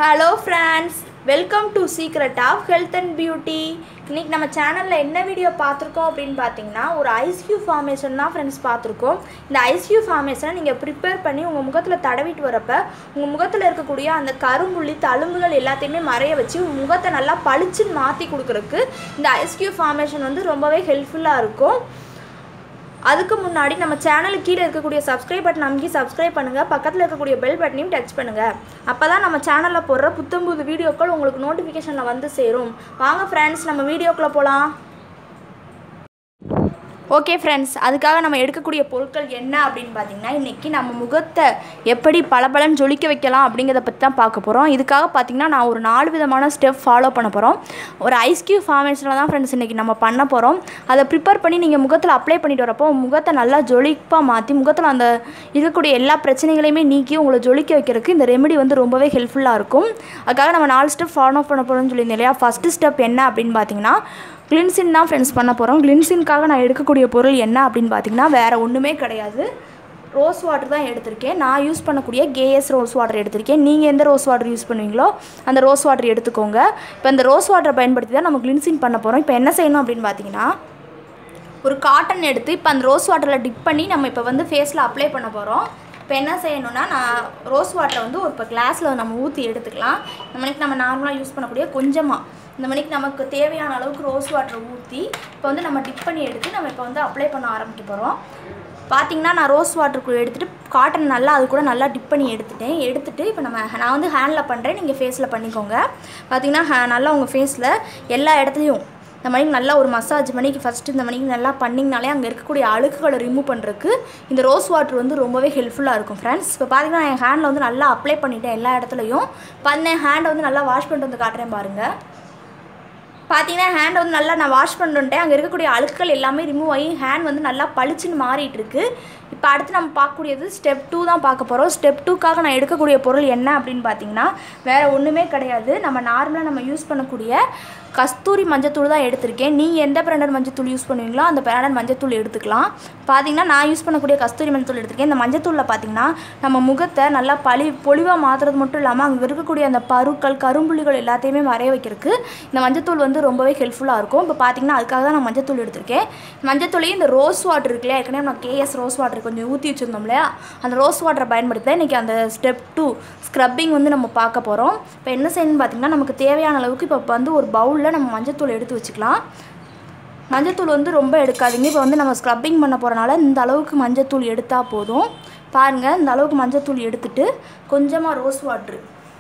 hello friends welcome to secret of health and beauty இன்றைக்கி நம்ம சேனலில் என்ன வீடியோ பார்த்துருக்கோம் அப்படின்னு பார்த்தீங்கன்னா ஒரு ஐஸ்கியூ ஃபார்மேஷன் தான் ஃப்ரெண்ட்ஸ் பார்த்துருக்கோம் இந்த ஐஸ்கியூ ஃபார்மேஷனை நீங்கள் ப்ரிப்பேர் பண்ணி உங்கள் முகத்தில் தடவிட்டு வரப்ப உங்கள் முகத்தில் இருக்கக்கூடிய அந்த கரும்புள்ளி தழும்புகள் எல்லாத்தையுமே மறைய வச்சு உங்கள் முகத்தை நல்லா பளிச்சுன்னு மாற்றி கொடுக்குறக்கு இந்த ஐஸ்கியூ ஃபார்மேஷன் வந்து ரொம்பவே ஹெல்ப்ஃபுல்லாக இருக்கும் அதுக்கு முன்னாடி நம்ம சேனலுக்கு கீழே இருக்கக்கூடிய சப்ஸ்கிரைப் பட்டன் அமைக்கி சப்ஸ்கிரைப் பண்ணுங்கள் பக்கத்தில் இருக்கக்கூடிய பெல் பட்டனையும் டச் பண்ணுங்கள் அப்போ தான் நம்ம சேனலில் போடுற புத்தம்புது வீடியோக்கள் உங்களுக்கு நோட்டிஃபிகேஷனில் வந்து சேரும் வாங்க ஃப்ரெண்ட்ஸ் நம்ம வீடியோக்குள்ளே போகலாம் ஓகே ஃப்ரெண்ட்ஸ் அதுக்காக நம்ம எடுக்கக்கூடிய பொருட்கள் என்ன அப்படின்னு பார்த்தீங்கன்னா இன்றைக்கி நம்ம முகத்தை எப்படி பளபளன்னு ஜொலிக்க வைக்கலாம் அப்படிங்கிறத பற்றி தான் பார்க்க போகிறோம் இதுக்காக பார்த்தீங்கன்னா நான் ஒரு நாலு விதமான ஸ்டெப் ஃபாலோ பண்ண போகிறோம் ஒரு ஐஸ்கியூ ஃபார்மேஷனில் தான் ஃப்ரெண்ட்ஸ் இன்றைக்கி நம்ம பண்ண போகிறோம் அதை ப்ரிப்பேர் பண்ணி நீங்கள் முகத்தில் அப்ளை பண்ணிட்டு வரப்போ உங்க முகத்தை நல்லா ஜொலிப்பாக மாற்றி முகத்தில் அந்த இருக்கக்கூடிய எல்லா பிரச்சனைகளையுமே நீக்கி உங்களை ஜொலிக்க வைக்கிறதுக்கு இந்த ரெமெடி வந்து ரொம்பவே ஹெல்ப்ஃபுல்லாக இருக்கும் அதுக்காக நம்ம நாலு ஸ்டெப் ஃபாலோ பண்ண போகிறோம்னு சொல்லியிருந்தேன் இல்லையா ஃபஸ்ட்டு ஸ்டெப் என்ன அப்படின்னு பார்த்தீங்கன்னா கிளின்சின் தான் ஃப்ரெண்ட்ஸ் பண்ண போகிறோம் கிளின்சின்காக நான் எடுக்கக்கூடிய பொருள் என்ன அப்படின்னு பார்த்தீங்கன்னா வேறு ஒன்றுமே கிடையாது ரோஸ் வாட்டர் தான் எடுத்திருக்கேன் நான் யூஸ் பண்ணக்கூடிய கேஎஸ் ரோஸ் வாட்டர் எடுத்திருக்கேன் நீங்கள் எந்த ரோஸ் வாட்டர் யூஸ் பண்ணுவீங்களோ அந்த ரோஸ் வாட்டர் எடுத்துக்கோங்க இப்போ இந்த ரோஸ் வாட்டரை பயன்படுத்தி தான் நம்ம கிளின்சின் பண்ண போகிறோம் இப்போ என்ன செய்யணும் அப்படின்னு பார்த்தீங்கன்னா ஒரு காட்டன் எடுத்து இப்போ அந்த ரோஸ் வாட்டரில் டிப் பண்ணி நம்ம இப்போ வந்து ஃபேஸில் அப்ளை பண்ண போகிறோம் இப்போ என்ன செய்யணும்னா நான் ரோஸ் வாட்டரை வந்து ஒரு இப்போ கிளாஸில் நம்ம ஊற்றி எடுத்துக்கலாம் இந்த மணிக்கு நம்ம நார்மலாக யூஸ் பண்ணக்கூடிய கொஞ்சமாக இந்த மணிக்கு நமக்கு தேவையான அளவுக்கு ரோஸ் வாட்டரை ஊற்றி இப்போ வந்து நம்ம டிப் பண்ணி எடுத்து நம்ம இப்போ வந்து அப்ளை பண்ண ஆரம்பிக்க போகிறோம் பார்த்தீங்கன்னா நான் ரோஸ் வாட்டருக்கு எடுத்துகிட்டு காட்டன் நல்லா அது கூட நல்லா டிப் பண்ணி எடுத்துட்டேன் எடுத்துகிட்டு இப்போ நம்ம நான் வந்து ஹேண்டில் பண்ணுறேன் நீங்கள் ஃபேஸில் பண்ணிக்கோங்க பார்த்தீங்கன்னா ஹே நல்லா உங்கள் ஃபேஸில் எல்லா இடத்துலையும் இந்த மணிக்கு நல்லா ஒரு மசாஜ் மணிக்கு ஃபஸ்ட்டு இந்த மணிக்கு நல்லா பண்ணிங்கனாலே அங்கே இருக்கக்கூடிய அழுக்குகளை ரிமூவ் பண்ணுறதுக்கு இந்த ரோஸ் வாட்டர் வந்து ரொம்பவே ஹெல்ப்ஃபுல்லாக இருக்கும் ஃப்ரெண்ட்ஸ் இப்போ பார்த்தீங்கன்னா என் ஹேண்டில் வந்து நல்லா அப்ளை பண்ணிட்டேன் எல்லா இடத்துலையும் பண்ண ஹேண்டை வந்து நல்லா வாஷ் பண்ணிட்டு வந்து காட்டுறேன் பாருங்கள் பார்த்தீங்கன்னா ஹேண்ட் வந்து நல்லா நான் வாஷ் பண்ணிட்டேன் அங்கே இருக்கக்கூடிய அழுக்குகள் எல்லாமே ரிமூவ் ஆகி ஹேண்ட் வந்து நல்லா பளிச்சுன்னு மாறிட்டு இருக்கு இப்போ அடுத்து நம்ம பார்க்கக்கூடியது ஸ்டெப் டூ தான் பார்க்க போகிறோம் ஸ்டெப் டூக்காக நான் எடுக்கக்கூடிய பொருள் என்ன அப்படின்னு பார்த்தீங்கன்னா வேறு ஒன்றுமே கிடையாது நம்ம நார்மலாக நம்ம யூஸ் பண்ணக்கூடிய கஸ்தூரி மஞ்சத்தூள் தான் எடுத்திருக்கேன் நீங்கள் எந்த பிராண்டட் மஞ்சத்தூள் யூஸ் பண்ணுவீங்களோ அந்த பிராண்டட் மஞ்சத்தூள் எடுத்துக்கலாம் பார்த்தீங்கன்னா நான் யூஸ் பண்ணக்கூடிய கஸ்தூரி மஞ்சத்தூள் எடுத்திருக்கேன் இந்த மஞ்சத்தூளில் பார்த்தீங்கன்னா நம்ம முகத்தை நல்லா பளி பொலிவாக மாற்றுறது மட்டும் இல்லாமல் அங்கே இருக்கக்கூடிய அந்த பருக்கள் கரும்புள்ளிகள் எல்லாத்தையுமே மறைய வைக்கிறதுக்கு இந்த மஞ்சத்தூள் வந்து ரொம்பவே ஹெல்ப்ஃபுல்லாக இருக்கும் இப்போ பார்த்தீங்கன்னா அதுக்காக தான் நான் மஞ்சத்தூள் எடுத்திருக்கேன் மஞ்சத்தூளையும் இந்த ரோஸ் வாட்டர் இருக்கு இல்லையா ஏற்கனவே நான் கேஎஸ் ரோஸ் வாட்டர் கொஞ்சம் ஊற்றி வச்சுருந்தோம் இல்லையா அந்த ரோஸ் வாட்டரை பயன்படுத்தி தான் இன்றைக்கி அந்த ஸ்டெப் டூ ஸ்க்ரப்பிங் வந்து நம்ம பார்க்க போகிறோம் இப்போ என்ன செய்யணும்னு பார்த்தீங்கன்னா நமக்கு தேவையான அளவுக்கு இப்போ வந்து ஒரு பவுலில் நம்ம மஞ்சத்தூள் எடுத்து வச்சுக்கலாம் மஞ்சத்தூள் வந்து ரொம்ப எடுக்காதீங்க இப்போ வந்து நம்ம ஸ்க்ரப்பிங் பண்ண போகிறனால இந்த அளவுக்கு மஞ்சத்தூள் எடுத்தால் போதும் பாருங்கள் இந்த அளவுக்கு மஞ்சத்தூள் எடுத்துட்டு கொஞ்சமாக ரோஸ் வாட்ரு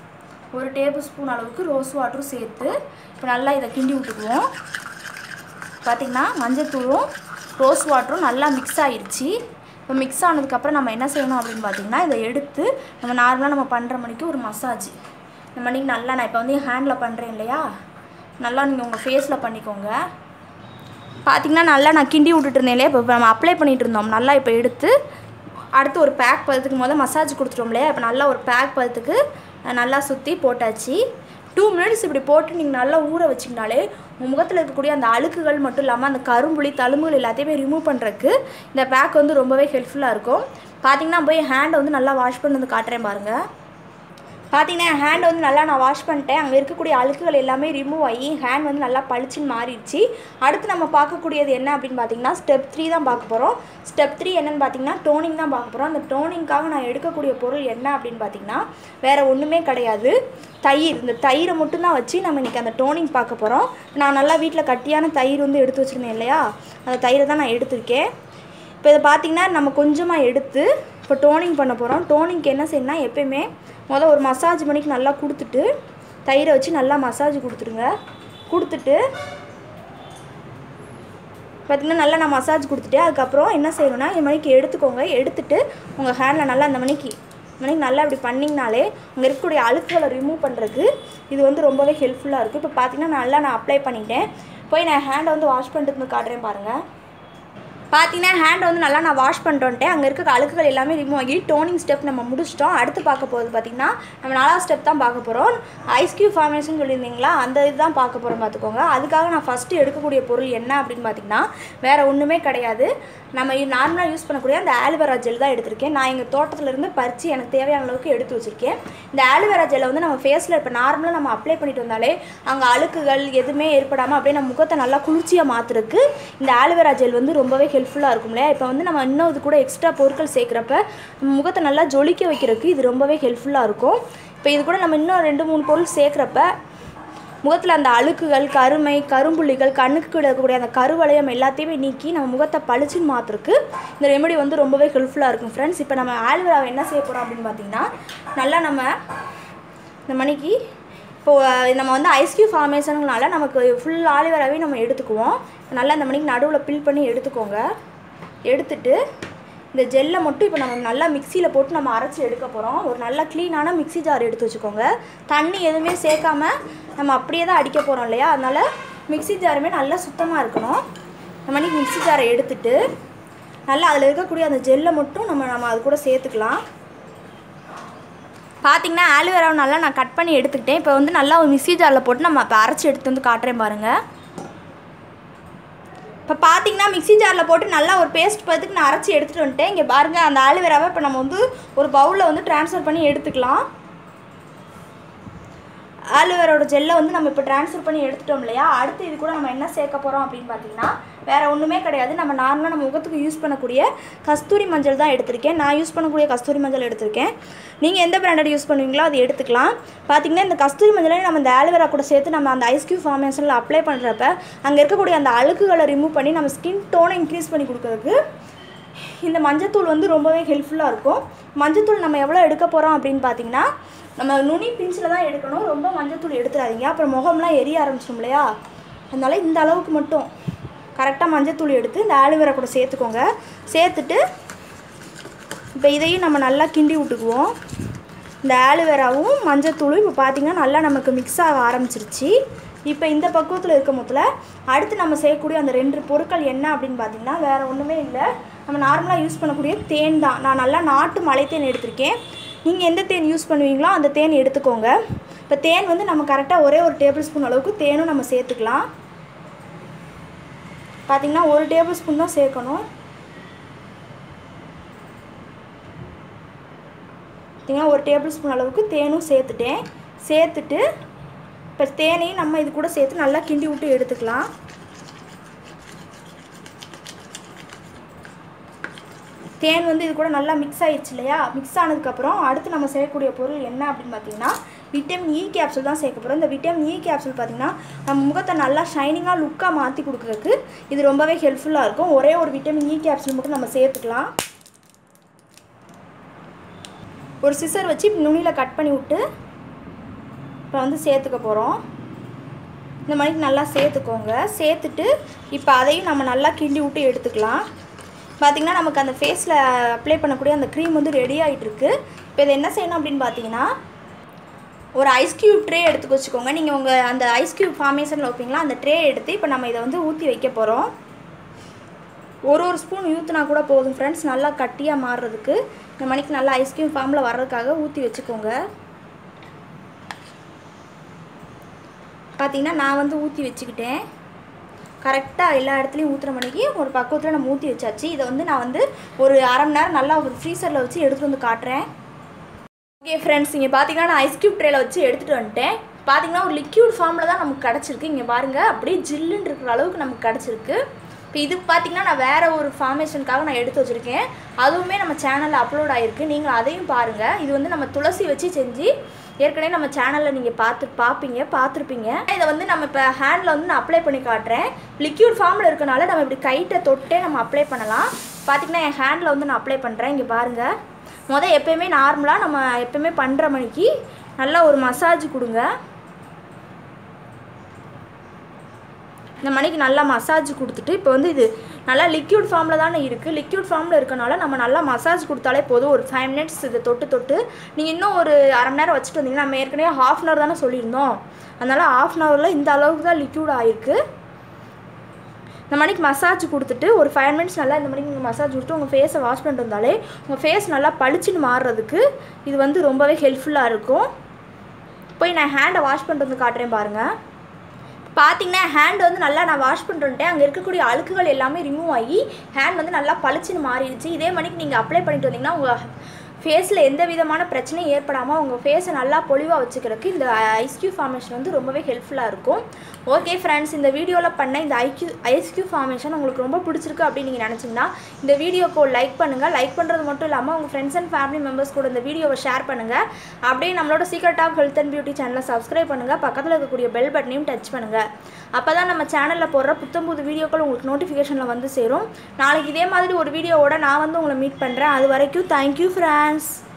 ஒரு டேபிள் ஸ்பூன் அளவுக்கு ரோஸ் வாட்டரும் சேர்த்து இப்போ நல்லா இதை கிண்டி விட்டுக்குவோம் பார்த்திங்கன்னா மஞ்சத்தூளும் ரோஸ் வாட்டரும் நல்லா மிக்ஸ் ஆயிடுச்சு இப்போ மிக்ஸ் ஆனதுக்கப்புறம் நம்ம என்ன செய்யணும் அப்படின்னு பார்த்தீங்கன்னா இதை எடுத்து நம்ம நார்மலாக நம்ம பண்ணுற மணிக்கு ஒரு மசாஜ் இந்த மணிக்கு நல்லா நான் இப்போ வந்து என் ஹேண்டில் பண்ணுறேன் இல்லையா நல்லா நீங்கள் உங்கள் ஃபேஸில் பண்ணிக்கோங்க பார்த்திங்கன்னா நல்லா நான் கிண்டி விட்டுட்டு இருந்தேன் இல்லையா இப்போ நம்ம அப்ளை பண்ணிகிட்டு இருந்தோம் நல்லா இப்போ எடுத்து அடுத்து ஒரு பேக் பதத்துக்கு முதல் மசாஜ் கொடுத்துட்டோம் இல்லையா இப்போ நல்லா ஒரு பேக் பதத்துக்கு நல்லா சுற்றி போட்டாச்சு டூ மினிட்ஸ் இப்படி போட்டு நீங்கள் நல்லா ஊற வச்சிங்கனாலே உங்கள் முகத்தில் இருக்கக்கூடிய அந்த அழுக்குகள் மட்டும் இல்லாமல் அந்த கரும்புளி தழும்புகள் எல்லாத்தையுமே ரிமூவ் பண்ணுறதுக்கு இந்த பேக் வந்து ரொம்பவே ஹெல்ப்ஃபுல்லாக இருக்கும் பார்த்தீங்கன்னா போய் ஹேண்டை வந்து நல்லா வாஷ் பண்ணது காட்டுறேன் பாருங்கள் பார்த்தீங்கன்னா என் ஹேண்ட் வந்து நல்லா நான் வாஷ் பண்ணிட்டேன் அங்கே இருக்கக்கூடிய அழுக்குகள் எல்லாமே ரிமூவ் ஆகி ஹேண்ட் வந்து நல்லா பளிச்சுன்னு மாறிடுச்சு அடுத்து நம்ம பார்க்கக்கூடியது என்ன அப்படின்னு பார்த்தீங்கன்னா ஸ்டெப் த்ரீ தான் பார்க்க போகிறோம் ஸ்டெப் த்ரீ என்னென்னு பார்த்தீங்கன்னா டோனிங் தான் பார்க்க போகிறோம் அந்த டோனிங்காக நான் எடுக்கக்கூடிய பொருள் என்ன அப்படின்னு பார்த்தீங்கன்னா வேறு ஒன்றுமே கிடையாது தயிர் இந்த தயிரை மட்டும்தான் வச்சு நம்ம இன்றைக்கி அந்த டோனிங் பார்க்க போகிறோம் நான் நல்லா வீட்டில் கட்டியான தயிர் வந்து எடுத்து வச்சுருந்தேன் இல்லையா அந்த தயிரை தான் நான் எடுத்திருக்கேன் இப்போ இதை பார்த்திங்கன்னா நம்ம கொஞ்சமாக எடுத்து இப்போ டோனிங் பண்ண போகிறோம் டோனிங்க்கு என்ன செய்யணும்னா எப்பயுமே முதல் ஒரு மசாஜ் பண்ணிக்கு நல்லா கொடுத்துட்டு தயிரை வச்சு நல்லா மசாஜ் கொடுத்துருங்க கொடுத்துட்டு பார்த்திங்கன்னா நல்லா நான் மசாஜ் கொடுத்துட்டு அதுக்கப்புறம் என்ன செய்யணும்னா இந்த மணிக்கு எடுத்துக்கோங்க எடுத்துட்டு உங்கள் ஹேண்டில் நல்லா அந்த மணிக்கு மணிக்கு நல்லா இப்படி பண்ணிங்கனாலே அங்கே இருக்கக்கூடிய அழுக்குகளை ரிமூவ் பண்ணுறதுக்கு இது வந்து ரொம்பவே ஹெல்ப்ஃபுல்லாக இருக்குது இப்போ பார்த்திங்கன்னா நல்லா நான் அப்ளை பண்ணிட்டேன் போய் நான் ஹேண்டை வந்து வாஷ் பண்ணிட்டு வந்து காட்டுறேன் பாருங்கள் பார்த்தீங்கன்னா ஹேண்ட் வந்து நல்லா நான் வாஷ் பண்ணிட்டோன்ட்டேன் அங்கே இருக்க அழுக்குகள் எல்லாமே ரிமூவ் ஆகி டோனிங் ஸ்டெப் நம்ம முடிச்சிட்டோம் அடுத்து பார்க்க போகிறது பார்த்திங்கன்னா நம்ம நாலாவது ஸ்டெப் தான் பார்க்க போகிறோம் ஐஸ் கியூப் ஃபார்மேஷன் சொல்லியிருந்தீங்களா அந்த இதுதான் பார்க்க போகிறோம் பார்த்துக்கோங்க அதுக்காக நான் ஃபஸ்ட்டு எடுக்கக்கூடிய பொருள் என்ன அப்படின்னு பார்த்தீங்கன்னா வேறு ஒன்றுமே கிடையாது நம்ம நார்மலாக யூஸ் பண்ணக்கூடிய அந்த ஆலுவேரா ஜெல் தான் எடுத்திருக்கேன் நான் எங்கள் தோட்டத்துலேருந்து பறித்து எனக்கு தேவையான அளவுக்கு எடுத்து வச்சுருக்கேன் இந்த ஆலுவேரா ஜெல்லை வந்து நம்ம ஃபேஸில் இப்போ நார்மலாக நம்ம அப்ளை பண்ணிட்டு வந்தாலே அங்கே அழுக்குகள் எதுவுமே ஏற்படாமல் அப்படியே நம்ம முகத்தை நல்லா குளிர்ச்சியாக மாற்றுறதுக்கு இந்த ஆலுவேரா ஜெல் வந்து ரொம்பவே ஹெல்ப்ஃபுல்லாக இருக்கும் இல்லையா இப்போ வந்து நம்ம இன்னும் இது கூட எக்ஸ்ட்ரா பொருட்கள் சேர்க்குறப்ப நம்ம முகத்தை நல்லா ஜொலிக்க வைக்கிறதுக்கு இது ரொம்பவே ஹெல்ப்ஃபுல்லாக இருக்கும் இப்போ இது கூட நம்ம இன்னும் ரெண்டு மூணு பொருள் சேர்க்குறப்ப முகத்தில் அந்த அழுக்குகள் கருமை கரும்புள்ளிகள் கண்ணுக்கு கீழே இருக்கக்கூடிய அந்த கருவளையம் எல்லாத்தையுமே நீக்கி நம்ம முகத்தை பளிச்சுன்னு மாற்றுறதுக்கு இந்த ரெமெடி வந்து ரொம்பவே ஹெல்ப்ஃபுல்லாக இருக்கும் ஃப்ரெண்ட்ஸ் இப்போ நம்ம ஆல்வேராவை என்ன செய்ய போகிறோம் அப்படின்னு பார்த்தீங்கன்னா நல்லா நம்ம இந்த மணிக்கு இப்போது நம்ம வந்து ஐஸ்கியூ ஃபார்மேஷனுங்கனால நமக்கு ஃபுல் ஆலிவேராவே நம்ம எடுத்துக்குவோம் நல்லா இந்த மணிக்கு நடுவில் பில் பண்ணி எடுத்துக்கோங்க எடுத்துட்டு இந்த ஜெல்லை மட்டும் இப்போ நம்ம நல்லா மிக்சியில் போட்டு நம்ம அரைச்சி எடுக்க போகிறோம் ஒரு நல்ல க்ளீனான மிக்ஸி ஜார் எடுத்து வச்சுக்கோங்க தண்ணி எதுவுமே சேர்க்காம நம்ம அப்படியே தான் அடிக்க போகிறோம் இல்லையா அதனால் மிக்ஸி ஜாருமே நல்லா சுத்தமாக இருக்கணும் இந்த மணிக்கு மிக்ஸி ஜாரை எடுத்துட்டு நல்லா அதில் இருக்கக்கூடிய அந்த ஜெல்லை மட்டும் நம்ம நம்ம அது கூட சேர்த்துக்கலாம் பார்த்தீங்கன்னா ஆலுவேராவை நல்லா நான் கட் பண்ணி எடுத்துக்கிட்டேன் இப்போ வந்து நல்லா ஒரு மிக்ஸி ஜாரில் போட்டு நம்ம இப்போ அரைச்சி எடுத்து வந்து காட்டுறேன் பாருங்கள் இப்போ பார்த்தீங்கன்னா மிக்ஸி ஜாரில் போட்டு நல்லா ஒரு பேஸ்ட் பதத்துக்கு நான் அரைச்சி எடுத்துகிட்டு வந்துட்டேன் இங்கே பாருங்கள் அந்த ஆலுவேராவை இப்போ நம்ம வந்து ஒரு பவுலில் வந்து ட்ரான்ஸ்ஃபர் பண்ணி எடுத்துக்கலாம் ஆலுவேரோட ஜெல்லை வந்து நம்ம இப்போ ட்ரான்ஸ்ஃபர் பண்ணி எடுத்துட்டோம் இல்லையா அடுத்து இது கூட நம்ம என்ன சேர்க்க போகிறோம் அப்படின்னு பார்த்தீங்கன்னா வேறு ஒன்றுமே கிடையாது நம்ம நார்மலாக நம்ம முகத்துக்கு யூஸ் பண்ணக்கூடிய கஸ்தூரி மஞ்சள் தான் எடுத்திருக்கேன் நான் யூஸ் பண்ணக்கூடிய கஸ்தூரி மஞ்சள் எடுத்திருக்கேன் நீங்கள் எந்த பிராண்டட் யூஸ் பண்ணுவீங்களோ அது எடுத்துக்கலாம் பார்த்தீங்கன்னா இந்த கஸ்தூரி மஞ்சளை நம்ம இந்த ஆலுவேரா கூட சேர்த்து நம்ம அந்த ஐஸ்கியூ ஃபார்மேஷனில் அப்ளை பண்ணுறப்ப அங்கே இருக்கக்கூடிய அந்த அழுக்குகளை ரிமூவ் பண்ணி நம்ம ஸ்கின் டோனை இன்க்ரீஸ் பண்ணி கொடுக்கறதுக்கு இந்த மஞ்சத்தூள் வந்து ரொம்பவே ஹெல்ப்ஃபுல்லாக இருக்கும் மஞ்சத்தூள் நம்ம எவ்வளோ எடுக்க போகிறோம் அப்படின்னு பார்த்தீங்கன்னா நம்ம நுனி பிஞ்சில் தான் எடுக்கணும் ரொம்ப மஞ்சத்தூள் எடுத்துடாதீங்க அப்புறம் முகம்லாம் எரிய ஆரம்பிச்சிடும் இல்லையா அதனால இந்த அளவுக்கு மட்டும் கரெக்டாக மஞ்சத்தூள் எடுத்து இந்த ஆலுவேரா கூட சேர்த்துக்கோங்க சேர்த்துட்டு இப்போ இதையும் நம்ம நல்லா கிண்டி விட்டுக்குவோம் இந்த ஆலுவேராவும் மஞ்சத்தூளும் இப்போ பார்த்திங்கன்னா நல்லா நமக்கு மிக்ஸ் ஆக ஆரம்பிச்சிருச்சு இப்போ இந்த பக்குவத்தில் இருக்கும் போதில் அடுத்து நம்ம செய்யக்கூடிய அந்த ரெண்டு பொருட்கள் என்ன அப்படின்னு பார்த்தீங்கன்னா வேறு ஒன்றுமே இல்லை நம்ம நார்மலாக யூஸ் பண்ணக்கூடிய தேன் தான் நான் நல்லா நாட்டு மலை தேன் எடுத்திருக்கேன் நீங்கள் எந்த தேன் யூஸ் பண்ணுவீங்களோ அந்த தேன் எடுத்துக்கோங்க இப்போ தேன் வந்து நம்ம கரெக்டாக ஒரே ஒரு டேபிள் ஸ்பூன் அளவுக்கு தேனும் நம்ம சேர்த்துக்கலாம் பார்த்திங்கன்னா ஒரு டேபிள் ஸ்பூன் தான் சேர்க்கணும் பார்த்திங்கன்னா ஒரு டேபிள் ஸ்பூன் அளவுக்கு தேனும் சேர்த்துட்டேன் சேர்த்துட்டு இப்போ தேனையும் நம்ம இது கூட சேர்த்து நல்லா கிண்டி விட்டு எடுத்துக்கலாம் தேன் வந்து இது கூட நல்லா மிக்ஸ் ஆயிடுச்சு இல்லையா மிக்ஸ் ஆனதுக்கப்புறம் அடுத்து நம்ம செய்யக்கூடிய பொருள் என்ன அப்படின்னு பார்த்தீங்கன்னா விட்டமின் இ கேப்சூல் தான் சேர்க்க போகிறோம் இந்த விட்டமின் இ கேப்சூல் பார்த்தீங்கன்னா நம்ம முகத்தை நல்லா ஷைனிங்காக லுக்காக மாற்றி கொடுக்குறதுக்கு இது ரொம்பவே ஹெல்ப்ஃபுல்லாக இருக்கும் ஒரே ஒரு விட்டமின் இ கேப்சூல் மட்டும் நம்ம சேர்த்துக்கலாம் ஒரு சிசர் வச்சு நுனியில் கட் பண்ணி விட்டு இப்போ வந்து சேர்த்துக்க போகிறோம் இந்த மாதிரி நல்லா சேர்த்துக்கோங்க சேர்த்துட்டு இப்போ அதையும் நம்ம நல்லா கிண்டி விட்டு எடுத்துக்கலாம் பார்த்திங்கன்னா நமக்கு அந்த ஃபேஸில் அப்ளை பண்ணக்கூடிய அந்த க்ரீம் வந்து ரெடி ஆகிட்டுருக்கு இப்போ இதை என்ன செய்யணும் அப்படின்னு பார்த்தீங்கன்னா ஒரு ஐஸ் க்யூப் ட்ரே எடுத்துக்க வச்சுக்கோங்க நீங்கள் உங்கள் அந்த ஐஸ் க்யூப் ஃபார்மேஷனில் வைப்பீங்களா அந்த ட்ரே எடுத்து இப்போ நம்ம இதை வந்து ஊற்றி வைக்க போகிறோம் ஒரு ஒரு ஸ்பூன் ஊற்றினா கூட போதும் ஃப்ரெண்ட்ஸ் நல்லா கட்டியாக மாறுறதுக்கு இந்த மணிக்கு நல்லா ஐஸ்கிரீம் ஃபார்மில் வர்றதுக்காக ஊற்றி வச்சுக்கோங்க பார்த்தீங்கன்னா நான் வந்து ஊற்றி வச்சுக்கிட்டேன் கரெக்டாக எல்லா இடத்துலையும் ஊற்றுற மணிக்கு ஒரு பக்குவத்தில் நம்ம ஊற்றி வச்சாச்சு இதை வந்து நான் வந்து ஒரு அரை மணி நேரம் நல்லா ஒரு ஃப்ரீசரில் வச்சு எடுத்துகிட்டு வந்து காட்டுறேன் ஓகே ஃப்ரெண்ட்ஸ் இங்கே பார்த்தீங்கன்னா நான் ஐஸ் க்யூப் ட்ரேல வச்சு எடுத்துகிட்டு வந்துட்டேன் பார்த்தீங்கன்னா ஒரு லிக்யூட் ஃபார்மில் தான் நமக்கு கிடச்சிருக்கு இங்கே பாருங்கள் அப்படியே ஜில்லுன்னு இருக்கிற அளவுக்கு நமக்கு கிடச்சிருக்கு இப்போ இது பார்த்தீங்கன்னா நான் வேறு ஒரு ஃபார்மேஷனுக்காக நான் எடுத்து வச்சுருக்கேன் அதுவுமே நம்ம சேனலில் அப்லோட் ஆகிருக்கு நீங்கள் அதையும் பாருங்கள் இது வந்து நம்ம துளசி வச்சு செஞ்சு ஏற்கனவே நம்ம சேனலில் நீங்கள் பார்த்து பார்ப்பீங்க பார்த்துருப்பீங்க இதை வந்து நம்ம இப்போ ஹேண்டில் வந்து நான் அப்ளை பண்ணி காட்டுறேன் லிக்யூட் ஃபார்மில் இருக்கனால நம்ம இப்படி கைட்டை தொட்டே நம்ம அப்ளை பண்ணலாம் பார்த்தீங்கன்னா என் ஹேண்டில் வந்து நான் அப்ளை பண்ணுறேன் இங்கே பாருங்கள் மொதல் எப்போயுமே நார்மலாக நம்ம எப்போயுமே பண்ணுற மணிக்கு நல்லா ஒரு மசாஜ் கொடுங்க இந்த மணிக்கு நல்லா மசாஜ் கொடுத்துட்டு இப்போ வந்து இது நல்லா லிக்யூட் ஃபார்மில் தானே இருக்குது லிக்யூட் ஃபார்மில் இருக்கனால நம்ம நல்லா மசாஜ் கொடுத்தாலே போதும் ஒரு ஃபைவ் மினிட்ஸ் இதை தொட்டு தொட்டு நீங்கள் இன்னும் ஒரு அரை மணி நேரம் வச்சுட்டு வந்தீங்கன்னா நம்ம ஏற்கனவே ஹாஃப் அன் ஹவர் தானே சொல்லியிருந்தோம் அதனால் ஹாஃப் அன் ஹவரில் இந்த அளவுக்கு தான் லிக்யூட் ஆகிருக்கு இந்த மணிக்கு மசாஜ் கொடுத்துட்டு ஒரு ஃபைவ் மினிட்ஸ் நல்லா இந்த மணிக்கு நீங்கள் மசாஜ் கொடுத்து உங்கள் ஃபேஸை வாஷ் பண்ணிட்டு வந்தாலே உங்கள் ஃபேஸ் நல்லா பளிச்சுன்னு மாறுறதுக்கு இது வந்து ரொம்பவே ஹெல்ப்ஃபுல்லாக இருக்கும் போய் நான் ஹேண்டை வாஷ் பண்ணிட்டு வந்து காட்டுறேன் பாருங்கள் பார்த்தீங்கன்னா ஹேண்ட் வந்து நல்லா நான் வாஷ் பண்ணிட்டு அங்கே இருக்கக்கூடிய அழுக்குகள் எல்லாமே ரிமூவ் ஆகி ஹேண்ட் வந்து நல்லா பளிச்சுன்னு மாறிடுச்சு இதே மணிக்கு நீங்கள் அப்ளை பண்ணிட்டு வந்தீங்கன்னா உங்கள் ஃபேஸில் எந்த விதமான பிரச்சனையும் ஏற்படாமல் உங்கள் ஃபேஸை நல்லா பொலிவாக வச்சுக்கிறதுக்கு இந்த ஐஸ்கியூ ஃபார்மேஷன் வந்து ரொம்பவே ஹெல்ப்ஃபுல்லாக இருக்கும் ஓகே ஃப்ரெண்ட்ஸ் இந்த வீடியோவில் பண்ண இந்த ஐக்யூ ஐஸ்கியூ ஃபார்மேஷன் உங்களுக்கு ரொம்ப பிடிச்சிருக்கு அப்படின்னு நீங்கள் நினச்சிங்கன்னா இந்த வீடியோக்கு லைக் பண்ணுங்கள் லைக் பண்ணுறது மட்டும் இல்லாமல் உங்கள் ஃப்ரெண்ட்ஸ் அண்ட் ஃபேமிலி மெம்பர்ஸ் கூட இந்த வீடியோவை ஷேர் பண்ணுங்கள் அப்படியே நம்மளோட secret of health and beauty சேனலை சப்ஸ்கிரைப் பண்ணுங்கள் பக்கத்தில் இருக்கக்கூடிய பெல் பட்டனையும் டச் பண்ணுங்கள் அப்போ தான் நம்ம சேனலில் போடுற புத்தம் புது வீடியோக்கள் உங்களுக்கு நோட்டிஃபிகேஷனில் வந்து சேரும் நாளைக்கு இதே மாதிரி ஒரு வீடியோவோட நான் வந்து உங்களை மீட் பண்ணுறேன் அது வரைக்கும் தேங்க்யூ ஃப்ரெண்ட்ஸ்